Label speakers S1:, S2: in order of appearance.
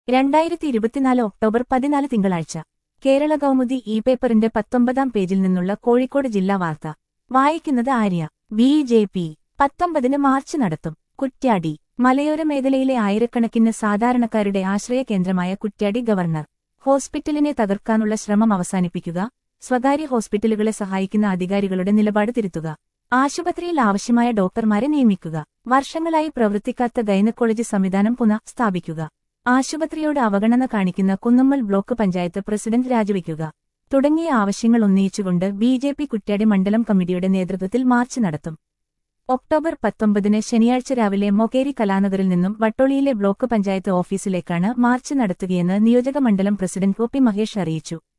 S1: രണ്ടായിരത്തി ഇരുപത്തിനാല് ഒക്ടോബർ പതിനാല് തിങ്കളാഴ്ച കേരള കൗമുദി ഇ പേപ്പറിന്റെ പത്തൊമ്പതാം പേജിൽ നിന്നുള്ള കോഴിക്കോട് ജില്ലാ വാർത്ത വായിക്കുന്നത് ആര്യ ബി ജെ പി പത്തൊമ്പതിന് മാർച്ച് നടത്തും കുറ്റ്യാടി മലയോര മേഖലയിലെ ആയിരക്കണക്കിന് സാധാരണക്കാരുടെ ആശ്രയ കേന്ദ്രമായ കുറ്റ്യാടി ഗവർണർ ഹോസ്പിറ്റലിനെ തകർക്കാനുള്ള ശ്രമം അവസാനിപ്പിക്കുക സ്വകാര്യ ഹോസ്പിറ്റലുകളെ സഹായിക്കുന്ന അധികാരികളുടെ നിലപാട് തിരുത്തുക ആശുപത്രിയിൽ ആവശ്യമായ ഡോക്ടർമാരെ നിയമിക്കുക വർഷങ്ങളായി പ്രവർത്തിക്കാത്ത ഗൈനക്കോളജി സംവിധാനം പുനഃ സ്ഥാപിക്കുക ആശുപത്രിയോട് അവഗണന കാണിക്കുന്ന കുന്നമ്മൽ ബ്ലോക്ക് പഞ്ചായത്ത് പ്രസിഡന്റ് രാജിവെക്കുക തുടങ്ങിയ ആവശ്യങ്ങൾ ഉന്നയിച്ചുകൊണ്ട് ബി ജെ പി കുറ്റ്യാടി മണ്ഡലം കമ്മിറ്റിയുടെ നേതൃത്വത്തിൽ മാർച്ച് നടത്തും ഒക്ടോബർ പത്തൊമ്പതിന് ശനിയാഴ്ച രാവിലെ മൊകേരി കലാനഗറിൽ നിന്നും വട്ടോളിയിലെ ബ്ലോക്ക് പഞ്ചായത്ത് ഓഫീസിലേക്കാണ് മാർച്ച് നടത്തുകയെന്ന് നിയോജക മണ്ഡലം പ്രസിഡന്റ് ഒ പി മഹേഷ് അറിയിച്ചു